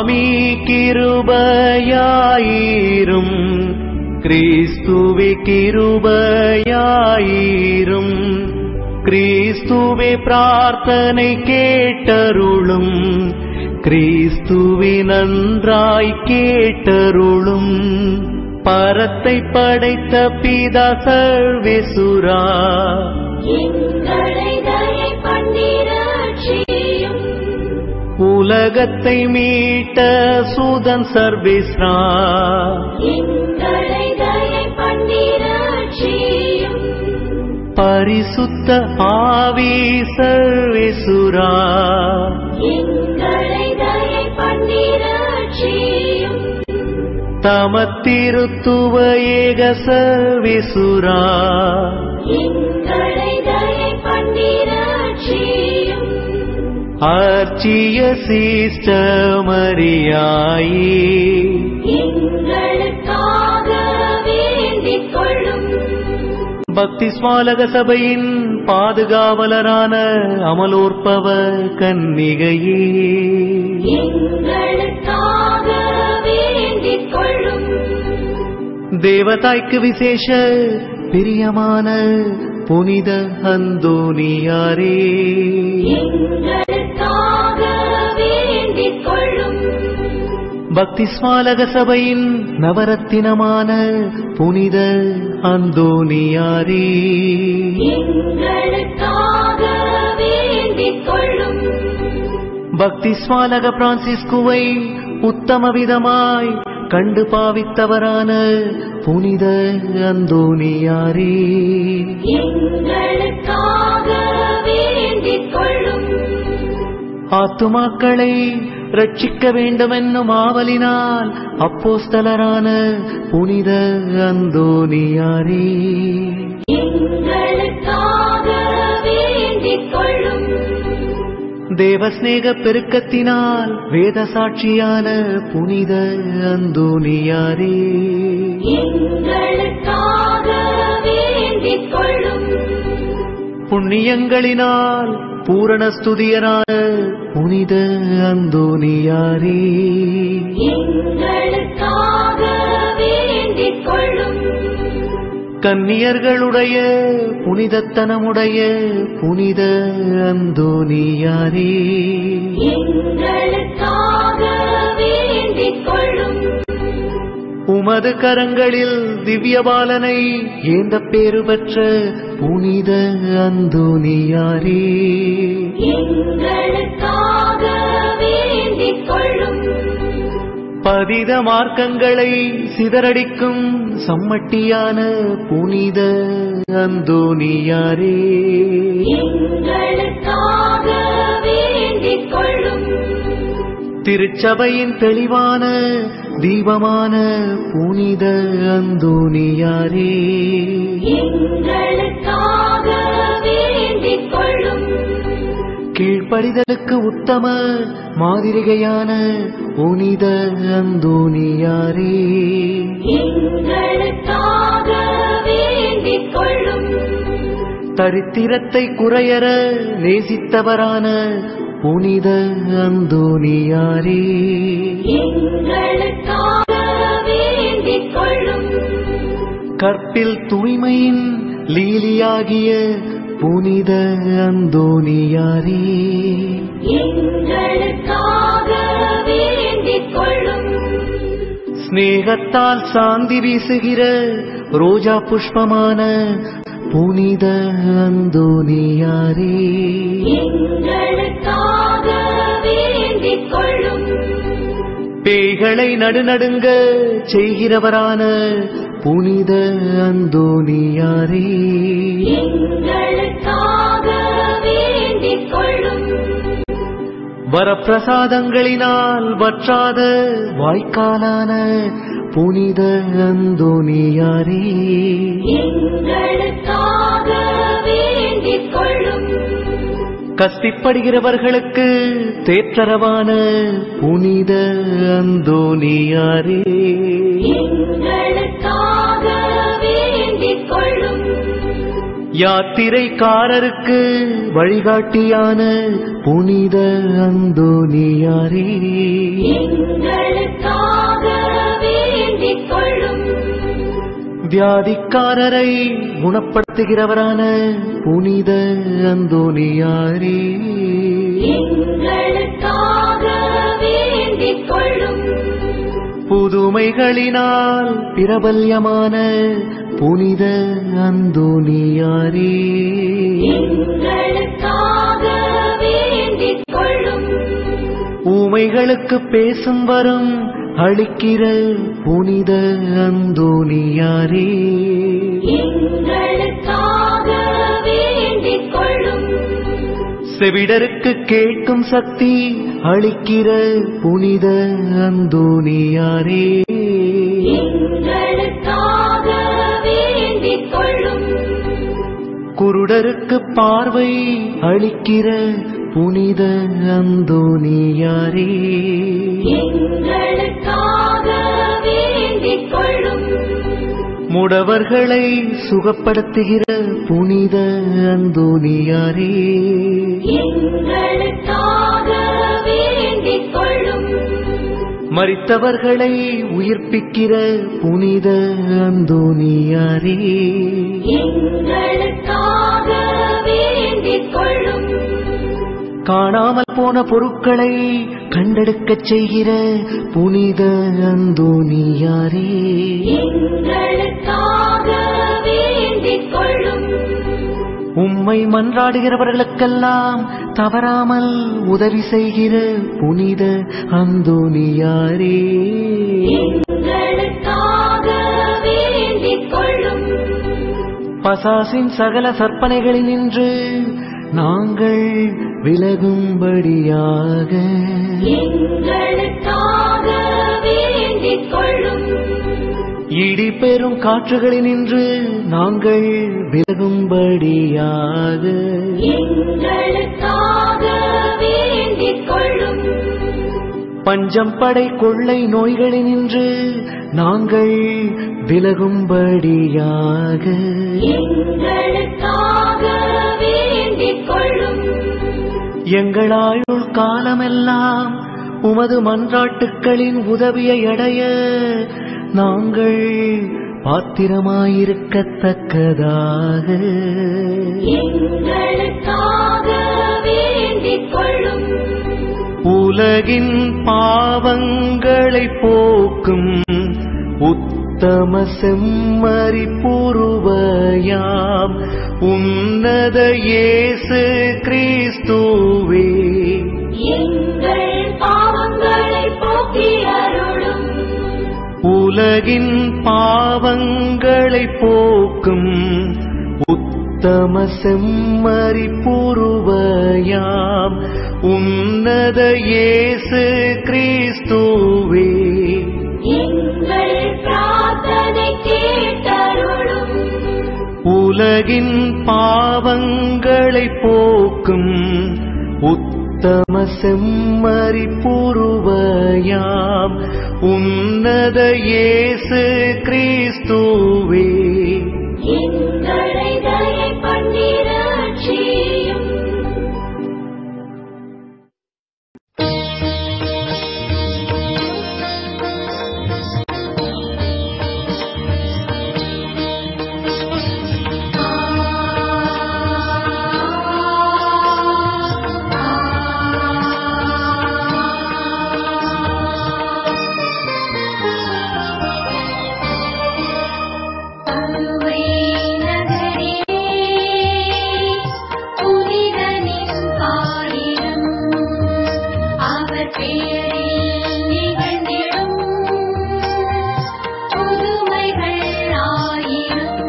சுவாமி கிருபையாயிரும் கிறிஸ்துவே கிருபையாயிரும் கிறிஸ்துவே பிரார்த்தனை கேட்டருளும் கிறிஸ்துவே நன்றாய் கேட்டருளும் பரத்தை படைத்த பிதா சர்வேசுரா எங்களை தயை பண்ணிரட்சியும் உலகத்தை மீட்ட சூதன் சர்வேஸ்ரா எங்களை தயை பண்ணிரட்சியும் பரிசுத்த ஆவி சர்வேசுரா எங்களை தயை பண்ணிரட்சியும் தமத்திருத்துவ ஏக சர்வேசுரா எங்களை தயை பண்ணிரட்சியும் அர்ச்சிய சிஸ்டமரியாயி எங்களுக்காக வேண்டிக் கொள்ளும் பக்தி ஸ்மாலக சபையின் பாதுகாவலரான அமலோற்பவ கன்னிகையே எங்களுக்காக வேண்டிக் கொள்ளும் தேவதாய்க்கு விசேஷ பிரியமான புனித அந்தோனியாரே எங்களுக்காக வேண்டிக் கொள்ளும் பக்தி ஸ்மாலக சபையின் நவரத்தினமான புனித அந்தோனியாரே எங்களுக்காக வேண்டிக் கொள்ளும் பக்தி ஸ்மாலக பிரான்சிஸ்குவை உத்தம விதமாய் கண்டு பாவித்தவரான புனித அந்தோனியாரே எங்களுக்காக வேண்டிக் கொள்ளும் ஆத்துமாக்களை ரட்சிக்க வேண்டுமென்னும் ஆவலினால் அப்போஸ்தலரான புனித அந்தோனியாரே எங்களுக்காக வேண்டிக் கொள்ளும் தேவஸ்நேக பெருக்கத்தினால் வேத சாட்சியான புனித அந்தோனியாரே எங்களுக்காக வேண்டிக் கொள்ளும் புண்ணியங்களினால் பூரண ஸ்துதியரான புனித அந்தோனியாரே எங்களுக்காக வேண்டிக் கொள்ளும் கன்னியர்களுடைய புனிதத்தனமுடைய புனித அந்தோனியாரே எங்களுக்காக வேண்டிக் கொள்ளும் உமது கரங்களில் திவ்யபாலனை ஏந்த பேறு பெற்ற புனித அந்தோனியாரே எங்களுக்காக வேண்டிக் கொள்ளும் பதித மார்க்கங்களை சிதறடிக்கும் சம்மட்டியான புனித அந்தோனியாரே எங்களுக்காக வேண்டிக் கொள்ளும் திருச்சபையின் தெளிவான தீபமான புனித அந்தோனியாரே எங்களுக்காக வேண்டிக் கொள்ளும் கீழ்ப்படிதலுக்கு உத்தம மாதிரிகையான புனித அந்தோனியாரே எங்களுக்காக வேண்டிக் கொள்ளும் தரித்திரத்தை குறையற நேசித்தவரான புனித அந்தோனியாரே எங்களுக்காக வேண்டிக் கொள்ளும் கற்பில் தூய்மையின் லீலியாகிய புனித அந்தோனியாரே எங்களுக்காக வேண்டிக் கொள்ளும் ஸ்நேகத்தால் சாந்தி வீசுகிற ரோஜா புஷ்பமான புனித அந்தோனியாரே எங்களுக்காக வேண்டிக் கொள்ளும் பேய்களை நடுநடுங்க செய்கிறவரான புனித அந்தோனியாரே எங்களுக்காக வேண்டிக் கொள்ளும் வரப்பிரசாதங்களினால் வற்றாத வாய்க்காலான புனித அந்தோனியாரே எங்களுக்காக வேண்டிக் கொள்ளும் கஸ்திப்படுகிறவர்களுக்கு தேற்றரவான புனித அந்தோனியாரே எங்களுக்காக வேண்டிக் கொள்ளும் யாத்திரைக்காரருக்கு வழிகாட்டியான புனித அந்தோனியாரே எங்களுக்காக வேண்டிக் கொள்ளும் வியாதிக்காரரை குணப்படுத்துகிறவரான புனித அந்தோனியாரே எங்களுக்காக வேண்டிக் கொள்ளும் புதுமைகளினால் பிரபல்யமான புனித அந்தோனியாரே எங்களுக்காக வேண்டிக் கொள்ளும் ஊமைகளுக்கு பேசும் வரும் அளிக்கிற புனித அந்தோனியாரே எங்களுக்காக வேண்டிக் கொள்ளும் செவிடருக்கு கேட்கும் சக்தி அளிக்கிற புனித அந்தோனியாரே எங்களுக்காக வேண்டிக் கொள்ளும் குருடருக்கு பார்வை அளிக்கிற புனித அந்தோனியாரே எங்களுக்காக வேண்டிக் கொள்ளும் முடவர்களை சுகப்படுத்துகிற புனித அந்தோனியாரே எங்களுக்காக வேண்டிக் கொள்ளும் மரித்தவர்களை உயிர்ப்பிக்கிற புனித அந்தோனியாரே எங்களுக்காக வேண்டிக் கொள்ளும் காணாமல் போன பொருட்களை கண்டெடுக்கச் செய்கிற புனித அந்தோனியாரே எங்களுக்காக வேண்டிக் கொள்ளும் உம்மை மன்றாடுகிறவர்களுக்கெல்லாம் தவறாமல் உதவி செய்கிற புனித அந்தோனியாரே எங்களுக்காக வேண்டிக் கொள்ளும் பசாசின் சகல சற்பனைகளினின்று நாங்கள் விலகும்படியாக எங்களுக்காக வேண்டிக் கொள்ளும் இடி பெறும் காற்றுகளினின்று நாங்கள் விலகும்படியாக எங்களுக்காக வேண்டிக் கொள்ளும் பஞ்சம் படை கொள்ளை நோய்களினின்று நாங்கள் விலகும்படியாக எங்களுக்காக வேண்டிக் கொள்ளும் எங்களாயுள் காலமெல்லாம் உமது மன்றாட்டுக்களின் உதவியை அடைய நாங்கள் பாத்திரமாயிருக்கத்தக்கதாக எங்களுக்காக வேண்டிக் கொள்ளும் உலகின் பாவங்களை போக்கும் உத்தம செம்மறி பூர்வயாம் உன்னத இயேசு கிறிஸ்துவே எங்கள் பாவங்களை போக்கி அருளும் உலகின் பாவங்களை போக்கும் உத்தம செம்மறி பூர்வயாம் உன்னத இயேசு கிறிஸ்துவே எங்கள் பிரார்த்தனை கேட்டருளும் உலகின் பாவங்களை போக்கும் உத்தம செம்மறி பூர்வயாம் உன்னத இயேசு கிறிஸ்துவே எங்களை தயை பண்ணிரட்சியும் அருமை நகரே புனிதனின் பாரிடம் அவர் பேரில் நிகழ்ந்திடும் புதுமைகள் ஆயிரம்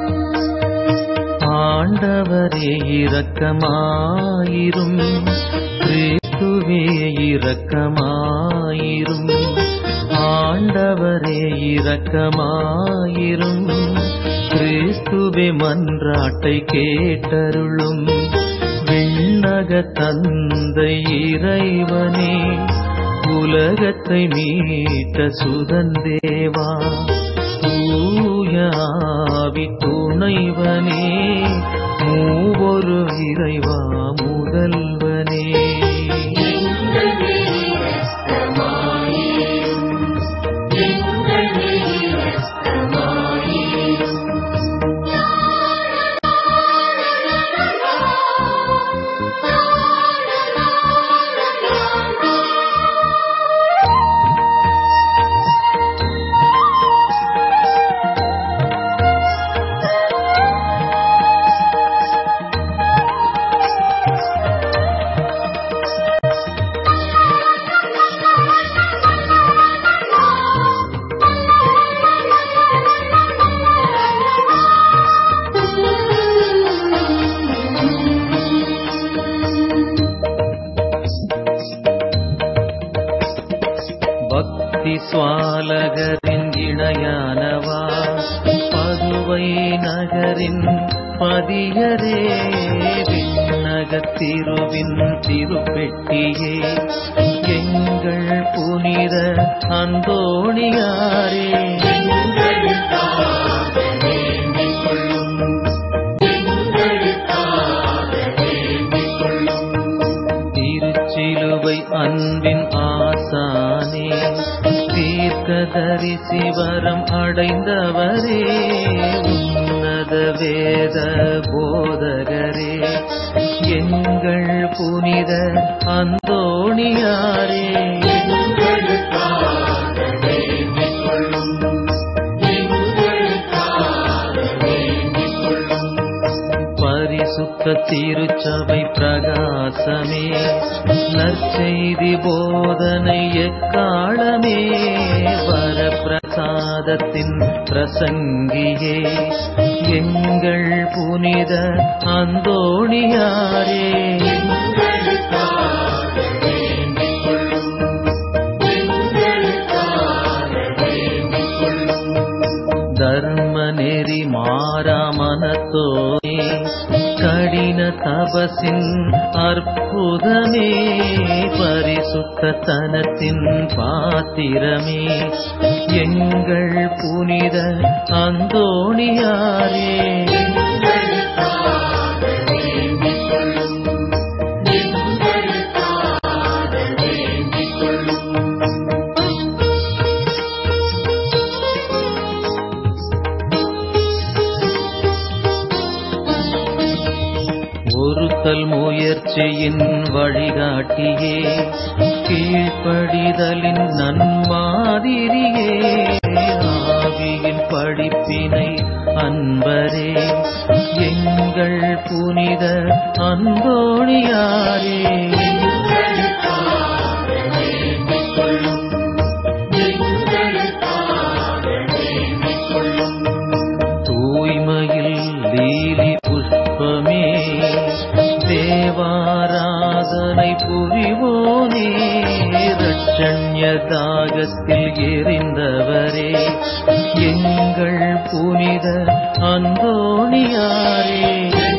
ஆண்டவரே இரக்கமாயிரும் கிறிஸ்துவே இரக்கமாயிரும் ஆண்டவரே இரக்கமாயிரும் கிறிஸ்துவே மன்றாட்டை கேட்டருளும் விண்ணக தந்தை இறைவனே உலகத்தை மீட்ட சுதந்தேவா தூயாவி துணைவனே மூவொரு இறைவா முதல்வனே எங்கள் நேரமாயிரும் பக்தி சுவாலகரின் இணையானவா பதுவை நகரின் பதியரே விண்ணகத்திருவின் திருப்பெட்டியே எங்கள் புனித அந்தோணியாரே திருச்சிலுவை அன்பின் ஆசானே தீர்க்கதரிசி வரம் அடைந்தவரே உன்னத வேத போதகரே எங்கள் புனித அந்தோணியாரே பரிசுத்த திருச்சபை பிரகாசமே நற்செய்தி போதனை எக்காலமே வரப்பிரசாதத்தின் பிரசங்கியே எங்கள் புனித அந்தோணியாரே தர்ம நெறி மாறாமனத்தோனே கடின தபசின் அற்புதமே பரிசுத்த தனத்தின் பாத்திரமே எங்கள் புனித அந்தோணியாரே ஒருத்தல் முயற்சியின் வழிகாட்டியே கீழ்ப்படிதலின் நன்மாதிரியே ஆவியின் படிப்பினை அன்பரே எங்கள் புனித அந்தோணியாரே தூய்மையில் லீலி புஷ்பமே தேவாராதனை புரிவோனே ரட்சண்ய தாகத்தில் எரிந்தவரே எங்கள் புனித அந்தோணியாரே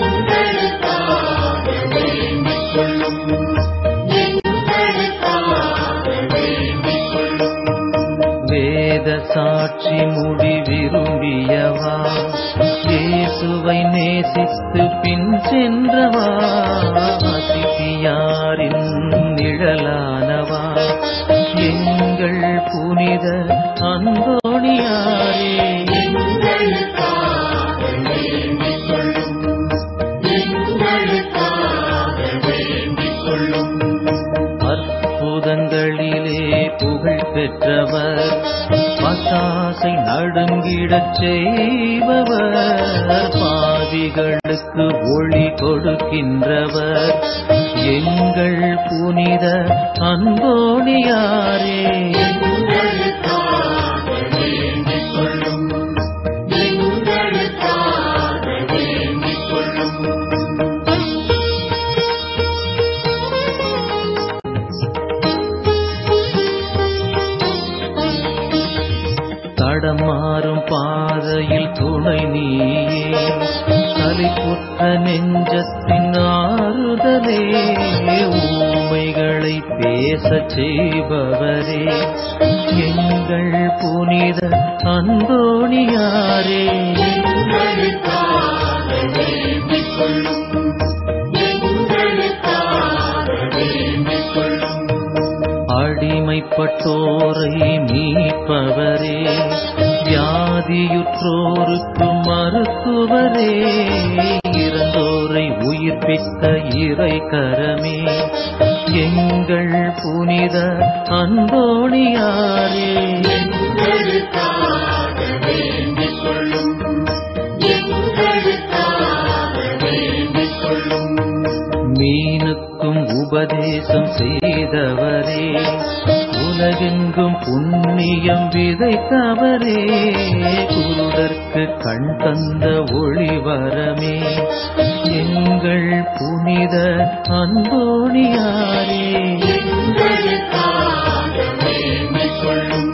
வேத சாட்சி முடி விரும்பியவா இயேசுவை நேசித்து பின் சென்றவா அதிதியாரின் நிழலானவா எங்கள் புனித அந்தோணியாரே அற்புதங்களிலே புகழ் பெற்றவர் பசாசை நடுங்கிடச் செய்பவர் பாவிகளுக்கு ஒளி கொடுக்கின்றவர் எங்கள் புனித அந்தோணியாரே தடமாறும் பாதையில் துணை நீயே சலிப்புற்ற நெஞ்சத்தின் ஆறுதலே ஊமைகளை பேசச் செய்பவரே எங்கள் புனித அந்தோணியாரே அடிமைப்பட்டோரை மீட்பவர் நோயுற்றோருக்கு மருத்துவரே இறந்தோரை உயிர்ப்பித்த இறை கரமே எங்கள் புனித அந்தோணியாரே எங்களுக்காக வேண்டிக் கொள்ளும் எங்களுக்காக வேண்டிக் கொள்ளும் மீனுக்கும் உபதேசம் செய்தவரே உலகெங்கும் புண்ணியம் விதைத்தவரே குருடர்க்கு கண் தந்த ஒளிவரமே எங்கள் புனித அந்தோணியாரே எங்களுக்காக வேண்டிக் கொள்ளும்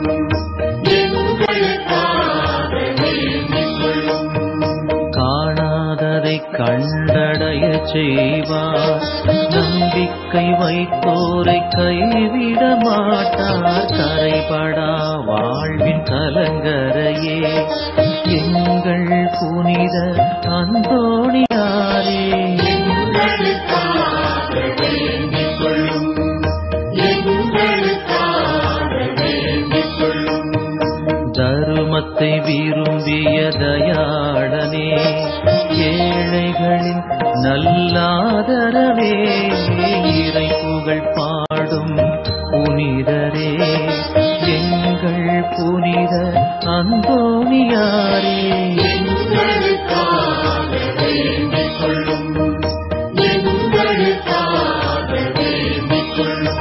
எங்களுக்காக வேண்டிக் கொள்ளும் காணாததை கண்டடைய செய்வார் நம்பிக்கை வைத்தோரை கைவிட மாட்டார் கரைபடா வாழ்வின் கலங்கரையே எங்கள் புனித அந்தோணியாரே எங்களுக்காக வேண்டிக் கொள்ளும் எங்களுக்காக வேண்டிக் கொள்ளும் தருமத்தை விரும்பிய தயாளனே ஏழைகளின் நல்லாதரவே இறை புகழ் பாடும் புனிதரே எங்கள் புனித அந்தோணியாரே எங்களுக்காக வேண்டிக் கொள்ளும் எங்களுக்காக வேண்டிக் கொள்ளும்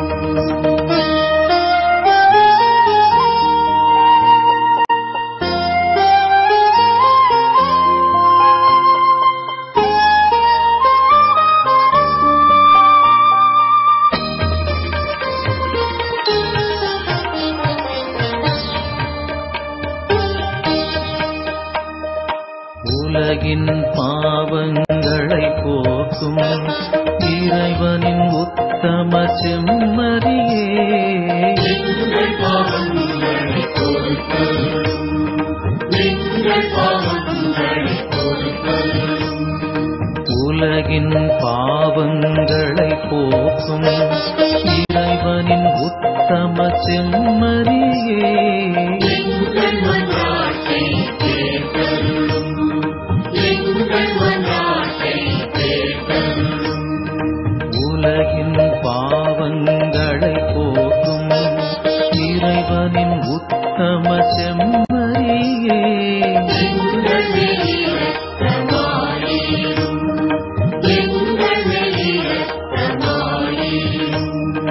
உலகின் பாவங்களை போக்கும் இறைவனின் உத்தம செம்மறியே எங்கள் பாவங்களை பொறுத்தருளும் எங்கள் பாவங்களை பொறுத்தருளும் உலகின் பாவங்களை போக்கும் இறைவனின் உத்தம செம்மறியே எங்கள் மன்றாட்டை கேட்டருளும் எங்கள் மன்றாட்டை கேட்டருளும் உலகின் பாவங்களை போக்கும் இறைவனின் உத்தம செம்மறியே எங்கள் வெளியிடத்தமாயிரும் எங்கள் வெளியிடத்தமாயிரும்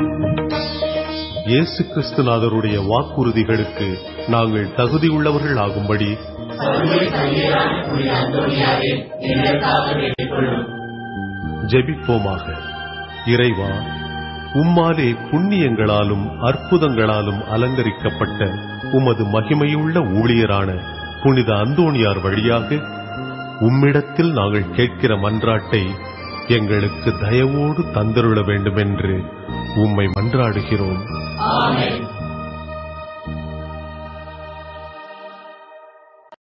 இயேசு கிறிஸ்துநாதருடைய வாக்குறுதிகளுக்கு நாங்கள் தகுதியுள்ளவர்கள் ஆகும்படி ஜெபிப்போமாக இறைவா உம்மாலே புண்ணியங்களாலும் அற்புதங்களாலும் அலங்கரிக்கப்பட்ட உமது மகிமையுள்ள ஊழியரான புனித அந்தோணியார் வழியாக உம்மிடத்தில் நாங்கள் கேட்கிற மன்றாட்டை எங்களுக்கு தயவோடு தந்தருள வேண்டுமென்று உம்மை மன்றாடுகிறோம் ஆமென்